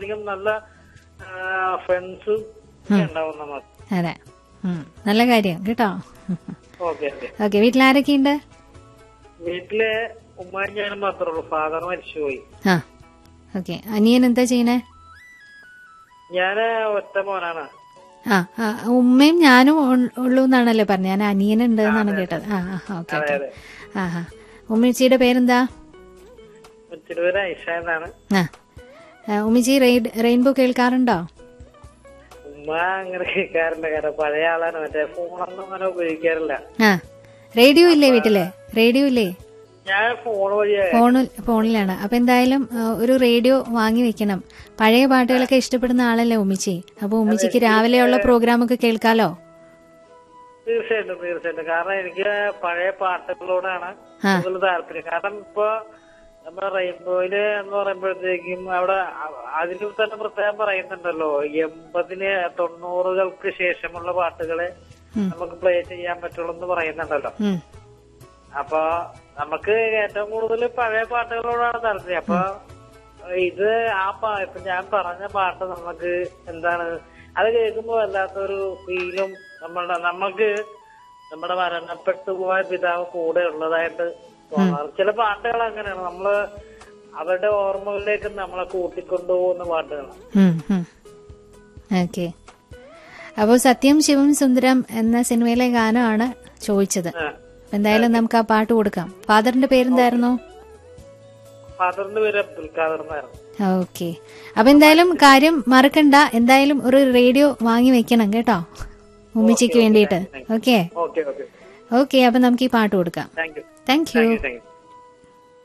അധികം നല്ല ഫ്രണ്ട്സ് ഉണ്ടാവും നമുക്ക് അതെ ഉം. നല്ല കാര്യം കേട്ടോ ഓക്കെ ഓക്കെ ഓക്കെ വീട്ടിൽ ആരൊക്കെയുണ്ട് വീട്ടില് ഉമ്മായും ഞാനും മാത്രമേ ഉള്ളൂ ഫാദർ മരിച്ചുപോയി ആ ഓക്കെ അനിയൻ എന്താ ചെയ്യണേ ഞാന് ഒറ്റ മോനാണ് ആ ആ ഉമ്മയും ഞാനും ഉൾ- ഉള്ളൂ എന്നാണല്ലോ പറഞ്ഞത് ഞാൻ അനിയനുണ്ട് എന്നാണ് കേട്ടത് ആ ആ ഓക്കെ അതെ ഓക്കെ അതെ ആ ആ ഉമ്മച്ചിയുടെ പേരെന്താ തിരുവര ഐഷ എന്നാണ് ആ ആ, ഉമ്മച്ചി റെയിൻ- റെയിൻബോ കേൾക്കാറുണ്ടോ ഉമ്മ അങ്ങനെ കേൾക്കാറില്ല കാരണം പഴയ ആളാണ് മറ്റേ ഫോണൊന്നും അങ്ങനെ ഉപയോഗിക്കാറില്ല ആ റേഡിയോ ഇല്ലേ വീട്ടില് റേഡിയോ ഇല്ലേ ഞാൻ ഫോൺ വഴിയാ ഫോണിൽ ഫോണിലാണ് അപ്പൊ എന്തായാലും ആ, ഒരു റേഡിയോ വാങ്ങി വെക്കണം പഴയ പാട്ടുകളൊക്കെ ഇഷ്ടപ്പെടുന്ന ആളല്ലേ ഉമ്മിച്ചി അപ്പൊ ഉമ്മിച്ചിക്ക് രാവിലെയുള്ള പ്രോഗ്രാം ഒക്കെ കേൾക്കാലോ തീർച്ചയായിട്ടും തീർച്ചയായിട്ടും കാരണം എനിക്ക് പഴയ പാട്ടുകളോടാണ് ആ. കൂടുതൽ താല്പര്യം കാരണം ഇപ്പൊ നമ്മുടെ റെയിൻബോയില് എന്ന് പറയുമ്പോഴത്തേക്കും അവിടെ അ- അതിൽ തന്നെ പ്രത്യേകം പറയുന്നുണ്ടല്ലോ എൺപതിന് തൊണ്ണൂറുകൾക്ക് ശേഷമുള്ള പാട്ടുകളെ ഉം. നമുക്ക് പ്ലേ ചെയ്യാൻ പറ്റുള്ളൂ എന്ന് പറയുന്നുണ്ടല്ലോ ഉം. അപ്പൊ നമുക്ക് ഏറ്റവും കൂടുതൽ പഴയ പാട്ടുകളോടാണ് താല്പര്യം അപ്പൊ ഇത് ആ പാ ഇപ്പൊ ഞാൻ പറഞ്ഞ പാട്ട് നമുക്ക് എന്താണ് അത് കേൾക്കുമ്പോ വല്ലാത്തൊരു ഫീലും നമ്മളുടെ നമുക്ക് നമ്മുടെ മരണപ്പെട്ടു പോയ പിതാവ് കൂടെ ഉള്ളതായിട്ട് തോന്നാറ് ചില പാട്ടുകൾ അങ്ങനെയാണ് നമ്മള് അവരുടെ ഓർമ്മകളിലേക്ക് നമ്മളെ കൂട്ടിക്കൊണ്ടുപോകുന്ന പാട്ടുകളാണ് ഓക്കെ അപ്പോൾ സത്യം ശിവം സുന്ദരം എന്ന സിനിമയിലെ ഗാനമാണ് ചോദിച്ചത് ആ. അപ്പൊ എന്തായാലും നമുക്ക് ആ പാട്ട് കൊടുക്കാം ഫാദറിന്റെ പേരെന്തായിരുന്നു ഫാദറിന്റെ പേര് അബ്ദുൽ ഖാദർ എന്നായിരുന്നു ഓക്കെ അപ്പൊ എന്തായാലും കാര്യം മറക്കണ്ട എന്തായാലും ഒരു റേഡിയോ വാങ്ങി വെക്കണം കേട്ടോ ഉമ്മിച്ചിക്ക് വേണ്ടിയിട്ട് ഓക്കെ ഓക്കെ ഓക്കെ ഓക്കെ അപ്പൊ നമുക്ക് ഈ പാട്ട് കൊടുക്കാം thank you thank you thank you thank U